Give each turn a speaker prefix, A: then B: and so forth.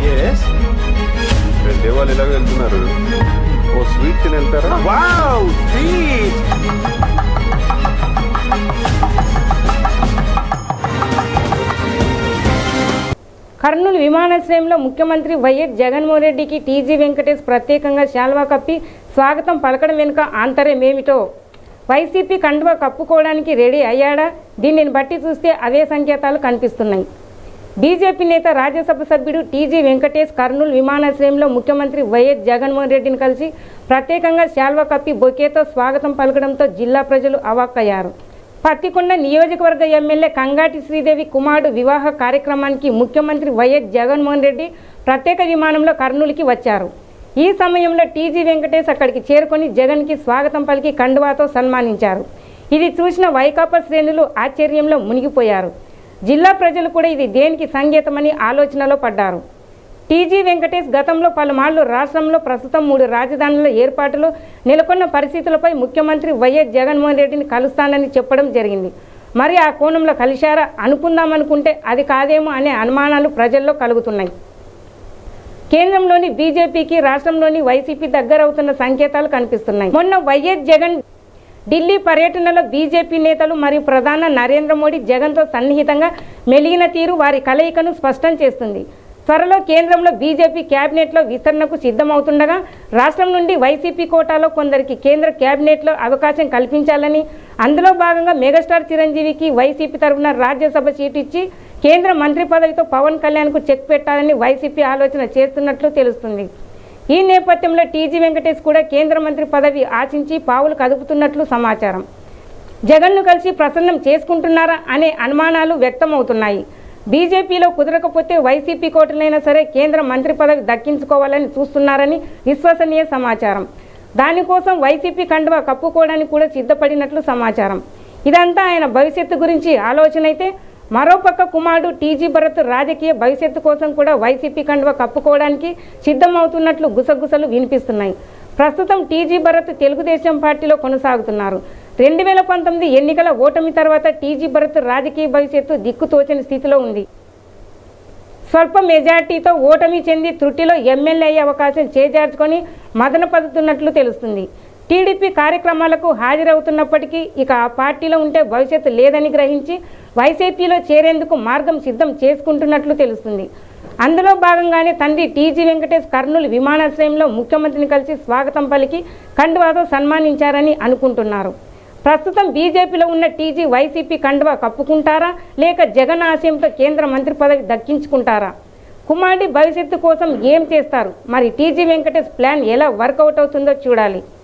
A: yes
B: వెళ్ళే వాళ్ళు ఇలాగ వెళ్తున్నారు ఓ స్వీట్ తిని వెళ్తారా
A: వావ్ స్వీట్
C: కర్నూలు విమానాశ్రయంలో ముఖ్యమంత్రి వైఎస్ జగన్మోహన్ రెడ్డికి టీజీ వెంకటేష్ ప్రత్యేకంగా శాల్వా కప్పి స్వాగతం పలకడం వెనుక ఆంతర్యమేమిటో వైసీపీ కండువా కప్పుకోవడానికి రెడీ అయ్యాడా దీనిని బట్టి చూస్తే అవే సంకేతాలు కనిపిస్తున్నాయి బీజేపీ నేత రాజ్యసభ సభ్యుడు టీజీ వెంకటేష్ కర్నూలు విమానాశ్రయంలో ముఖ్యమంత్రి వైఎస్ జగన్మోహన్ రెడ్డిని కలిసి ప్రత్యేకంగా శాల్వా కప్పి బొకేతో స్వాగతం పలకడంతో జిల్లా ప్రజలు అవాక్కయ్యారు పత్తికొండ నియోజకవర్గ ఎమ్మెల్యే కంగాటి శ్రీదేవి కుమారుడు వివాహ కార్యక్రమానికి ముఖ్యమంత్రి వైఎస్ జగన్మోహన్ రెడ్డి ప్రత్యేక విమానంలో కర్నూలుకి వచ్చారు ఈ సమయంలో టీజీ వెంకటేష్ అక్కడికి చేరుకొని జగన్కి స్వాగతం పలికి కండువాతో సన్మానించారు ఇది చూసిన వైకాపా శ్రేణులు ఆశ్చర్యంలో మునిగిపోయారు జిల్లా ప్రజలు కూడా ఇది దేనికి సంకేతమని ఆలోచనలో పడ్డారు టీజీ వెంకటేష్ గతంలో పలుమార్లు రాష్ట్రంలో ప్రస్తుతం మూడు రాజధానుల ఏర్పాటులో నెలకొన్న పరిస్థితులపై ముఖ్యమంత్రి వైఎస్ జగన్మోహన్ రెడ్డిని కలుస్తానని చెప్పడం జరిగింది మరి ఆ కోణంలో కలిశారా అనుకుందామనుకుంటే అది కాదేమో అనే అనుమానాలు ప్రజల్లో కలుగుతున్నాయి కేంద్రంలోని బీజేపీకి రాష్ట్రంలోని వైసీపీ దగ్గరవుతున్న సంకేతాలు కనిపిస్తున్నాయి మొన్న వైఎస్ జగన్ ఢిల్లీ పర్యటనలో బీజేపీ నేతలు మరియు ప్రధాన నరేంద్ర మోడీ జగన్తో సన్నిహితంగా మెలిగిన తీరు వారి కలయికను స్పష్టం చేస్తుంది త్వరలో కేంద్రంలో బీజేపీ క్యాబినెట్లో విస్తరణకు సిద్ధమవుతుండగా రాష్ట్రం నుండి వైసీపీ కోటాలో కొందరికి కేంద్ర క్యాబినెట్లో అవకాశం కల్పించాలని అందులో భాగంగా మెగాస్టార్ చిరంజీవికి వైసీపీ తరఫున రాజ్యసభ సీటు ఇచ్చి కేంద్ర మంత్రి పదవితో పవన్ కళ్యాణ్కు చెక్ పెట్టాలని వైసీపీ ఆలోచన చేస్తున్నట్లు తెలుస్తుంది ఈ నేపథ్యంలో టీజీ వెంకటేష్ కూడా కేంద్ర మంత్రి పదవి ఆశించి పావులు కదుపుతున్నట్లు సమాచారం జగన్ను కలిసి ప్రసన్నం చేసుకుంటున్నారా అనే అనుమానాలు వ్యక్తమవుతున్నాయి బీజేపీలో కుదరకపోతే వైసీపీ కోటలైనా సరే కేంద్ర మంత్రి పదవి దక్కించుకోవాలని చూస్తున్నారని విశ్వసనీయ సమాచారం దానికోసం వైసీపీ కండువా కప్పుకోవడానికి కూడా సిద్ధపడినట్లు సమాచారం ఇదంతా ఆయన భవిష్యత్తు గురించి ఆలోచన అయితే మరోపక్క కుమారుడు టీజీ భరత్ రాజకీయ భవిష్యత్తు కోసం కూడా వైసీపీ కండువా కప్పుకోవడానికి సిద్ధమవుతున్నట్లు గుసగుసలు వినిపిస్తున్నాయి ప్రస్తుతం టీజీ భరత్ తెలుగుదేశం పార్టీలో కొనసాగుతున్నారు రెండు వేల పంతొమ్మిది ఎన్నికల ఓటమి తర్వాత టీజీ భరత్ రాజకీయ భవిష్యత్తు దిక్కుతోచని స్థితిలో ఉంది స్వల్ప మెజార్టీతో ఓటమి చెంది త్రుటిలో ఎమ్మెల్యే అయ్యే అవకాశం చేజార్చుకొని మదన పదుతున్నట్లు తెలుస్తుంది టీడీపీ కార్యక్రమాలకు హాజరవుతున్నప్పటికీ ఇక ఆ పార్టీలో ఉంటే భవిష్యత్తు లేదని గ్రహించి వైసీపీలో చేరేందుకు మార్గం సిద్ధం చేసుకుంటున్నట్లు తెలుస్తుంది అందులో భాగంగానే తండ్రి టీజీ వెంకటేష్ కర్నూలు విమానాశ్రయంలో ముఖ్యమంత్రిని కలిసి స్వాగతం పలికి కండువాతో సన్మానించారని అనుకుంటున్నారు ప్రస్తుతం బీజేపీలో ఉన్న టీజీ వైసీపీ కండువా కప్పుకుంటారా లేక జగన్ ఆశయంతో కేంద్ర మంత్రి పదవి దక్కించుకుంటారా కుమారుడి భవిష్యత్తు కోసం ఏం చేస్తారు మరి టీజీ వెంకటేష్ ప్లాన్ ఎలా వర్కౌట్ అవుతుందో చూడాలి